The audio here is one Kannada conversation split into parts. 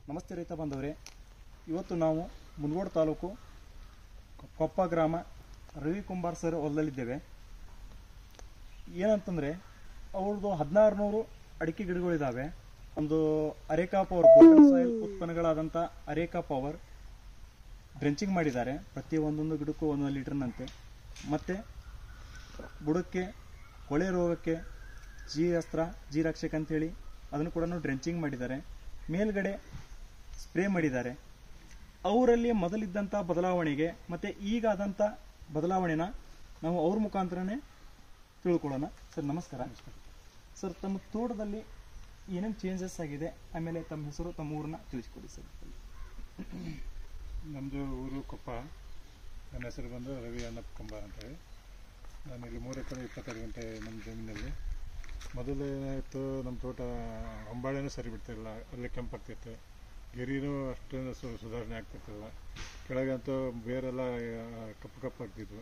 ನಮಸ್ತೆ ರೈತ ಬಾಂಧವರೇ ಇವತ್ತು ನಾವು ಮುನಗೋಡು ತಾಲೂಕು ಕೊಪ್ಪ ಗ್ರಾಮ ರವಿ ಕುಂಬಾರ್ ಸರ್ ಹೊಲದಲ್ಲಿದ್ದೇವೆ ಏನಂತಂದರೆ ಅವ್ರದ್ದು ಹದಿನಾರು ನೂರು ಅಡಿಕೆ ಗಿಡಗಳಿದ್ದಾವೆ ಒಂದು ಅರೇಕಾ ಪವರ್ ಗೋಲ್ಡನ್ ಸಾಯಿಲ್ ಉತ್ಪನ್ನಗಳಾದಂಥ ಅರೇಕಾ ಪವರ್ ಡ್ರೆಂಚಿಂಗ್ ಮಾಡಿದ್ದಾರೆ ಪ್ರತಿ ಒಂದೊಂದು ಗಿಡಕ್ಕೂ ಒಂದೊಂದು ಲೀಟರ್ನಂತೆ ಮತ್ತು ಬುಡಕ್ಕೆ ಕೊಳೆ ರೋಗಕ್ಕೆ ಜಿ ಅಸ್ತ್ರ ಜಿ ರಕ್ಷಕ್ ಅಂತೇಳಿ ಅದನ್ನು ಕೂಡ ಡ್ರೆಂಚಿಂಗ್ ಮಾಡಿದ್ದಾರೆ ಮೇಲ್ಗಡೆ ಸ್ಪ್ರೇ ಮಾಡಿದ್ದಾರೆ ಅವರಲ್ಲಿ ಮೊದಲಿದ್ದಂಥ ಬದಲಾವಣೆಗೆ ಮತ್ತು ಈಗ ಆದಂಥ ಬದಲಾವಣೆನ ನಾವು ಅವ್ರ ಮುಖಾಂತರನೇ ತಿಳ್ಕೊಳ್ಳೋಣ ಸರ್ ನಮಸ್ಕಾರ ಸರ್ ತಮ್ಮ ತೋಟದಲ್ಲಿ ಏನೇನು ಚೇಂಜಸ್ ಆಗಿದೆ ಆಮೇಲೆ ತಮ್ಮ ಹೆಸರು ತಮ್ಮ ಊರನ್ನ ತಿಳಿಸ್ಕೊಡಿ ಸರ್ ನಮ್ಮದು ಊರು ಕೊಪ್ಪ ನನ್ನ ಹೆಸರು ಬಂದು ರವಿ ಅನ್ನಪ್ಪ ಕುಂಬಾರ್ ಅಂತೇಳಿ ನಾನು ಇಲ್ಲಿ ಮೂರು ಎಕರೆ ಇಪ್ಪತ್ತೆರಡು ಗಂಟೆ ನಮ್ಮ ಜಮೀನಲ್ಲಿ ಮೊದಲು ಏನಾಯಿತು ನಮ್ಮ ತೋಟ ಹೊಂಬಾಳೆನೂ ಸರಿ ಬಿಡ್ತಿರಲಿಲ್ಲ ಅಲ್ಲೇ ಕೆಂಪಾಗ್ತಿತ್ತು ಗೆರಿನೂ ಅಷ್ಟೇನು ಸು ಸುಧಾರಣೆ ಆಗ್ತಿರ್ತಿಲ್ಲ ಕೆಳಗಂತೂ ಬೇರೆಲ್ಲ ಆ, ಕಪ್ಪು ಕಪ್ಪು ಆಗ್ತಿದ್ವು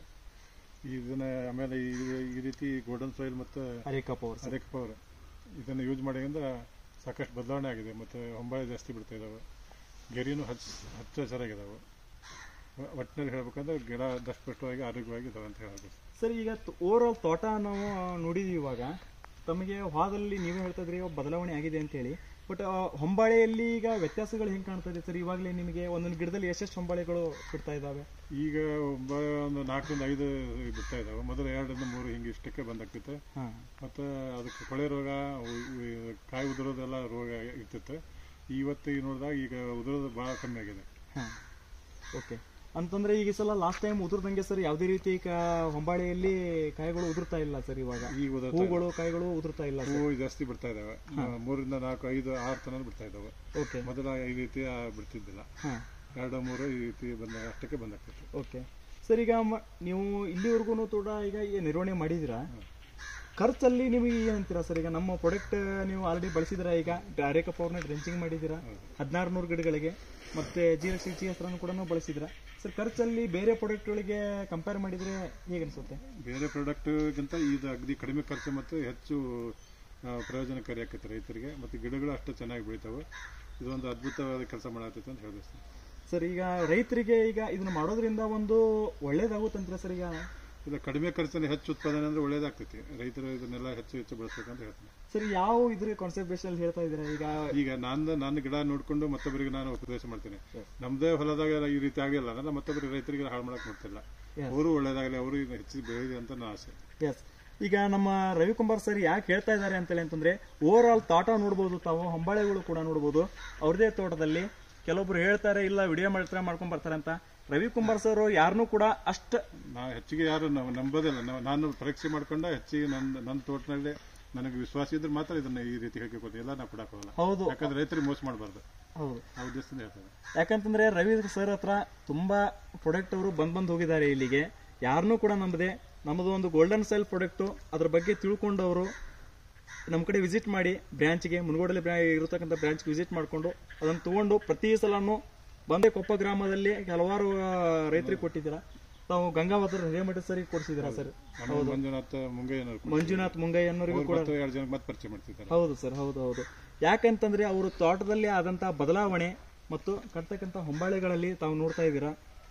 ಇದನ್ನ ಆಮೇಲೆ ಈ ಈ ರೀತಿ ಗೋಲ್ಡನ್ ಸಾಯಿಲ್ ಮತ್ತು areca power sir areca power ಇದನ್ನು ಯೂಸ್ ಮಾಡಿದಿಂದ ಸಾಕಷ್ಟು ಬದಲಾವಣೆ ಆಗಿದೆ ಮತ್ತು ಹೊಂಬಾಳೆ ಜಾಸ್ತಿ ಬಿಡ್ತಾ ಇದ್ದಾವೆ ಗೆರಿನೂ ಹಚ್ಚ ಹಚ್ಚ ಹಸಿರಾಗಿದ್ದಾವೆ ಒ- ಒಟ್ಟಿನಲ್ಲಿ ಹೇಳ್ಬೇಕಂದ್ರೆ ಗಿಡ ದಷ್ಟಪುಷ್ಟವಾಗಿ ಆರೋಗ್ಯವಾಗಿ ಇದಾವೆ ಅಂತ ಹೇಳ್ಬೋದು ಸರ್ ಈಗ ಓವರ್ ಆಲ್ ತೋಟ ನಾವು ನೋಡಿದೀವಿ ಇವಾಗ ತಮಗೆ ವಾದಲ್ಲಿ ನೀವೇ ಹೇಳ್ತಾ ಇದ್ರಿ ಇವಾಗ ಬದಲಾವಣೆ ಆಗಿದೆ ಅಂತೇಳಿ ಬಟ್ ಹೊಂಬಾಳೆಯಲ್ಲಿ ಈಗ ವ್ಯತ್ಯಾಸಗಳು ಹೆಂಗೆ ಕಾಣ್ತಾ ಇದೆ ಸರ್ ಇವಾಗಲೇ ನಿಮಗೆ ಒಂದೊಂದು ಗಿಡದಲ್ಲಿ ಎಷ್ಟೆಷ್ಟು ಹೊಂಬಾಳೆಗಳು ಬಿಡ್ತಾ ಇದ್ದಾವೆ ಈಗ ಒಬ್ಬ ಒಂದು ನಾಲ್ಕರಿಂದ ಐದು ಬಿಡ್ತಾ ಇದ್ದಾವೆ ಮೊದಲು ಎರಡರಿಂದ ಮೂರು ಹಿಂಗೆ ಇಷ್ಟಕ್ಕೆ ಬಂದಾಗ್ತಿತ್ತು ಹಾಂ ಮತ್ತು ಅದಕ್ಕೆ ಕೊಳೆ ರೋಗ ಉ- ಉ- ಕಾಯಿ ಉದುರೋದೆಲ್ಲ ರೋಗ ಇರ್ತಿತ್ತು ಇವತ್ತು ಈಗ ನೋಡಿದಾಗ ಈಗ ಉದುರೋದು ಭಾಳ ಕಮ್ಮಿ ಆಗಿದೆ ಹಾಂ ಓಕೆ ಅಂತಂದ್ರೆ ಈಗ ಈ ಸಲ ಲಾಸ್ಟ್ ಟೈಮ್ ಉದುರ್ದಂಗೆ ಸರ್ ಯಾವುದೇ ರೀತಿ ಕಾ ಹೊಂಬಾಳೆಯಲ್ಲಿ ಕಾಯಿಗಳು ಉದುರ್ತಾ ಇಲ್ಲ ಸರ್ ಇವಾಗ ಈಗ ಉದುರ್ತಾ ಹೂಗಳು ಕಾಯಿಗಳು ಉದುರ್ತಾ ಇಲ್ಲ ಸರ್ ಹೂವು ಜಾಸ್ತಿ ಬಿಡ್ತಾ ಇದ್ದಾವೆ ಮೂರಿಂದ ನಾಲ್ಕು ಐದು ಆರು ತನಕ ಬಿಡ್ತಾ ಇದ್ದಾವೆ ಓಕೆ ಮೊದಲ ಈ ರೀತಿ ಆ, ಬಿಡ್ತಿದ್ದಿಲ್ಲ ಹಾಂ ಎರಡು ಮೂರು ಈ ರೀತಿ ಬಂದ ಅಷ್ಟಕ್ಕೆ ಬಂದಾಗ್ತಿತ್ತು ಓಕೆ ಸರ್ ಈಗ ಮ- ನೀವು ಇಲ್ಲಿವರೆಗೂ ತೋಟ ಈಗ ಈ ನಿರ್ವಹಣೆ ಮಾಡಿದ್ದೀರಾ ಖರ್ಚಲ್ಲಿ ನಿಮಗೆ ಏನಂತೀರಾ ಸರ್ ಈಗ ನಮ್ಮ ಪ್ರಾಡಕ್ಟ್ ನೀವು ಆಲ್ರೆಡಿ ಬಳಸಿದಿರಾ ಈಗ ಅರೇಕ ಪವರ್ನ ಡ್ರೆಂಚಿಂಗ್ ಮಾಡಿದ್ದೀರಾ ಹದಿನಾರು ನೂರು ಗಿಡಗಳಿಗೆ ಮತ್ತೆ ಜಿ ಎಸ್ ಜಿ ಹೆಸರನ್ನು ಕೂಡ ಬಳಸಿದ್ದೀರಾ ಸರ್ ಖರ್ಚಲ್ಲಿ ಬೇರೆ ಪ್ರಾಡಕ್ಟ್ಗಳಿಗೆ ಕಂಪೇರ್ ಮಾಡಿದರೆ ಹೇಗೆ ಅನಿಸುತ್ತೆ ಬೇರೆ ಪ್ರಾಡಕ್ಟ್ಗಿಂತ ಇದು ಅಗದಿ ಕಡಿಮೆ ಖರ್ಚು ಮತ್ತು ಹೆಚ್ಚು ಆ, ಪ್ರಯೋಜನಕಾರಿ ಆಕೈತೆ ರೈತರಿಗೆ ಮತ್ತು ಗಿಡಗಳು ಅಷ್ಟು ಚೆನ್ನಾಗಿ ಬೆಳಿತಾವೆ ಇದೊಂದು ಅದ್ಭುತವಾದ ಕೆಲಸ ಮಾಡತ್ತೈತೆ ಅಂತ ಹೇಳ್ಬೇಕು ಸರ್ ಈಗ ರೈತರಿಗೆ ಈಗ ಇದನ್ನ ಮಾಡೋದ್ರಿಂದ ಒಂದು ಒಳ್ಳೇದಾಗುತ್ತಂತೀರಾ ಸರ್ ಈಗ ಇದು ಕಡಿಮೆ ಖರ್ಚಲ್ಲಿ ಹೆಚ್ಚು ಉತ್ಪಾದನೆ ಅಂದ್ರೆ ಒಳ್ಳೇದಾಗ್ತೈತಿ ರೈತರು ಇದನ್ನೆಲ್ಲ ಹೆಚ್ಚು ಹೆಚ್ಚು ಬಳಸ್ಬೇಕಂತ ಹೇಳ್ತೀನಿ ಸರ್ ಯಾವ ಇದ್ರ ಕಾನ್ಸೆಪ್ಟ್ ಬೇಸಲ್ಲಿ ಹೇಳ್ತಾ ಇದ್ದೀರಾ ಈಗ ಈಗ ನಾನು ನನ್ನ ಗಿಡ ನೋಡ್ಕೊಂಡು ಮತ್ತೊಬ್ಬರಿಗೆ ನಾನು ಉಪದೇಶ ಮಾಡ್ತೀನಿ ನಮ್ದೇ ಹೊಲದಾಗ ಈ ರೀತಿ ಆಗಿಲ್ಲ ಅಂದ್ರೆ ಮತ್ತೊಬ್ಬರಿಗೆ ರೈತರಿಗೆ ಹಾಳು ಮಾಡಕ್ ಮಾಡ್ತಿಲ್ಲ Yes. ಅವರು ಒಳ್ಳೇದಾಗಲಿ ಅವರು ಇದು ಹೆಚ್ಚು ಬೆಳೀಲಿ ಅಂತ ನನ್ನ ಆಸೆ ಎಸ್ ಈಗ ನಮ್ಮ ರವಿಕುಮಾರ್ ಸರ್ ಯಾಕೆ ಹೇಳ್ತಾ ಇದ್ದಾರೆ ಅಂತೇಳಿ ಅಂತಂದ್ರೆ ಓವರ್ ಆಲ್ ತೋಟ ನೋಡ್ಬೋದು ತಾವು ಹೊಂಬಾಳೆಗಳು ಕೂಡ ನೋಡ್ಬೋದು ಅವ್ರದೇ ತೋಟದಲ್ಲಿ ಕೆಲವೊಬ್ರು ಹೇಳ್ತಾರೆ ಇಲ್ಲ ವಿಡಿಯೋ ಮಾಡ್ತಾರೆ ಮಾಡ್ಕೊಂಡ್ ಬರ್ತಾರೆ ಅಂತ ರವಿಕುಮಾರ್ ಸರ್ ಯಾರನ್ನೂ ಕೂಡ ಅಷ್ಟ ನಾ ಹೆಚ್ಚಿಗೆ ಯಾರು ನಾವು ನಂಬೋದಿಲ್ಲ ನಾವು ನಾನು ಪರೀಕ್ಷೆ ಮಾಡ್ಕೊಂಡು ಹೆಚ್ಚಿಗೆ ನನ್ನ ನನ್ನ ತೋಟದಲ್ಲಿ ನನಗೆ ವಿಶ್ವಾಸ ಇದ್ರೆ ಮಾತ್ರ ಇದನ್ನ ಈ ರೀತಿ ಹೇಳ್ಕೊತೀನಿ ಎಲ್ಲ ನಾವು ಕೊಡಕ್ ಹೋಗಲ್ಲ ಹೌದು ಯಾಕಂದ್ರೆ ರೈತರಿಗೆ ಮೋಸ ಮಾಡಬಾರ್ದು ಹೌದು ಆ ಉದ್ದೇಶದಿಂದ ಹೇಳ್ತೇವೆ ಯಾಕಂತಂದ್ರೆ ರವಿ ಸರ್ ಹತ್ರ ತುಂಬಾ ಪ್ರಾಡಕ್ಟ್ ಅವರು ಬಂದ್ ಬಂದ್ ಹೋಗಿದ್ದಾರೆ ಇಲ್ಲಿಗೆ ಯಾರನ್ನೂ ಕೂಡ ನಂಬದೆ ನಮ್ಮದು ಒಂದು ಗೋಲ್ಡನ್ ಸೈಲ್ ಪ್ರಾಡಕ್ಟು ಅದ್ರ ಬಗ್ಗೆ ತಿಳ್ಕೊಂಡವರು ನಮ್ಮ ಕಡೆ ವಿಸಿಟ್ ಮಾಡಿ ಬ್ರಾಂಚ್ಗೆ ಮುನಗೋಡಲ್ಲಿ ಬ್ರಾ ಇರತಕ್ಕಂಥ ಬ್ರಾಂಚ್ಗೆ ವಿಸಿಟ್ ಮಾಡಿಕೊಂಡು ಅದನ್ನು ತಗೊಂಡು ಪ್ರತಿ ಸಲನೂ ಬಂದೆ ಕೊಪ್ಪ ಗ್ರಾಮದಲ್ಲಿ ಹಲವಾರು ಆ, ರೈತರಿಗೆ ಕೊಟ್ಟಿದ್ದೀರಾ ತಾವು ಗಂಗಾವತರ ಹಿರೇಮಠ ಸರಿಗೆ ಕೊಡಿಸಿದ್ದೀರಾ ಸರ್ ನಮ್ಮ ಮಂಜುನಾಥ್ ಮುಂಗಯ್ಯನವ್ರು ಮಂಜುನಾಥ್ ಮುಂಗೈ ಅನ್ನೋರಿಗೂ ಕೂಡ ಮತ್ತು ಎರಡು ಜನ ಮತ್ತೆ ಪರಿಚಯ ಮಾಡ್ತಿದ್ದಾರೆ ಹೌದು ಸರ್ ಹೌದು ಹೌದು ಯಾಕಂತಂದ್ರೆ ಅವರು ತೋಟದಲ್ಲಿ ಆದಂತ ಬದಲಾವಣೆ ಮತ್ತು ಕಟ್ತಕ್ಕಂಥ ಹೊಂಬಾಳೆಗಳಲ್ಲಿ ತಾವು ನೋಡ್ತಾ ಇದ್ದೀರಾ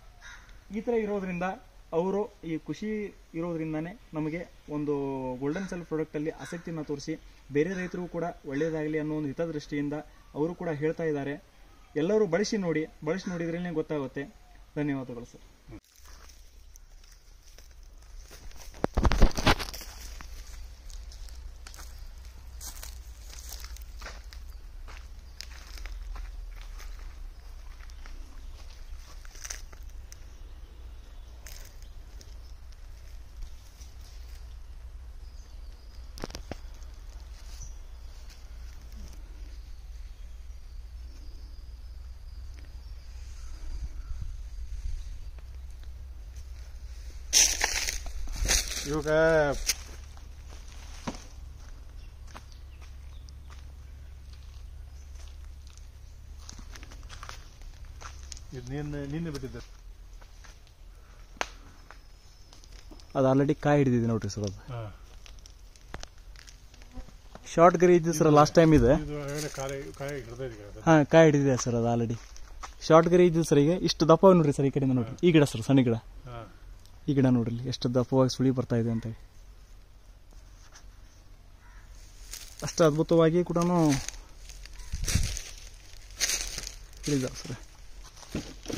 ಈ ಥರ ಇರೋದ್ರಿಂದ ಅವರು ಈ ಖುಷಿ ಇರೋದ್ರಿಂದಾನೇ ನಮಗೆ ಒಂದು ಗೋಲ್ಡನ್ ಸೆಲ್ ಪ್ರಾಡಕ್ಟಲ್ಲಿ ಆಸಕ್ತಿಯನ್ನು ತೋರಿಸಿ ಬೇರೆ ರೈತರಿಗೂ ಕೂಡ ಒಳ್ಳೆಯದಾಗಲಿ ಅನ್ನೋ ಒಂದು ಹಿತದೃಷ್ಟಿಯಿಂದ ಅವರು ಕೂಡ ಹೇಳ್ತಾ ಇದ್ದಾರೆ ಎಲ್ಲರೂ ಬಳಸಿ ನೋಡಿ ಬಳಸಿ ನೋಡಿದ್ರೇ ಗೊತ್ತಾಗುತ್ತೆ ಧನ್ಯವಾದಗಳು ಸರ್ ಇವಾಗ ಇದು ನಿನ್ನೆ ನಿನ್ನೆ ಬಿಟ್ಟಿದ್ದೆ ಅದು ಆಲ್ರೆಡಿ ಕಾಯಿ ಹಿಡಿದಿದೆ ನೋಡ್ರಿ ಸರ್ ಅದು ಹಾಂ ಶಾರ್ಟ್ ಗರಿ ಇದ್ದು ಸರ್ ಲಾಸ್ಟ್ ಟೈಮ್ ಇದೆ ಇದು ಆಗಲೇ ಕಾಯಿ ಕಾಯಿ ಹಿಡ್ದೈತೆ ಈಗ ಅದು. ಹಾಂ ಕಾಯಿ ಹಿಡಿದಿದೆ ಸರ್ ಅದು ಆಲ್ರೆಡಿ ಶಾರ್ಟ್ ಗರಿ ಇದ್ದು ಸರ್ ಈಗ ಇಷ್ಟು ದಪ್ಪ ನೋಡ್ರಿ ಸರ್ ಈ ಕಡೆಯಿಂದ ನೋಡ್ರಿ ಈ ಗಿಡ ಸರ್ ಸಣ್ಣ ಗಿಡ ಹಾ ಈ ಗಿಡ ನೋಡ್ರಿ ಇಲ್ಲಿ ಎಷ್ಟು ದಪ್ಪವಾಗಿ ಸುಳಿ ಬರ್ತಾ ಇದೆ ಅಂತೇಳಿ ಅಷ್ಟು ಅದ್ಭುತವಾಗಿ ಕೂಡ ಇಳಿದಾವೆ ಸರ್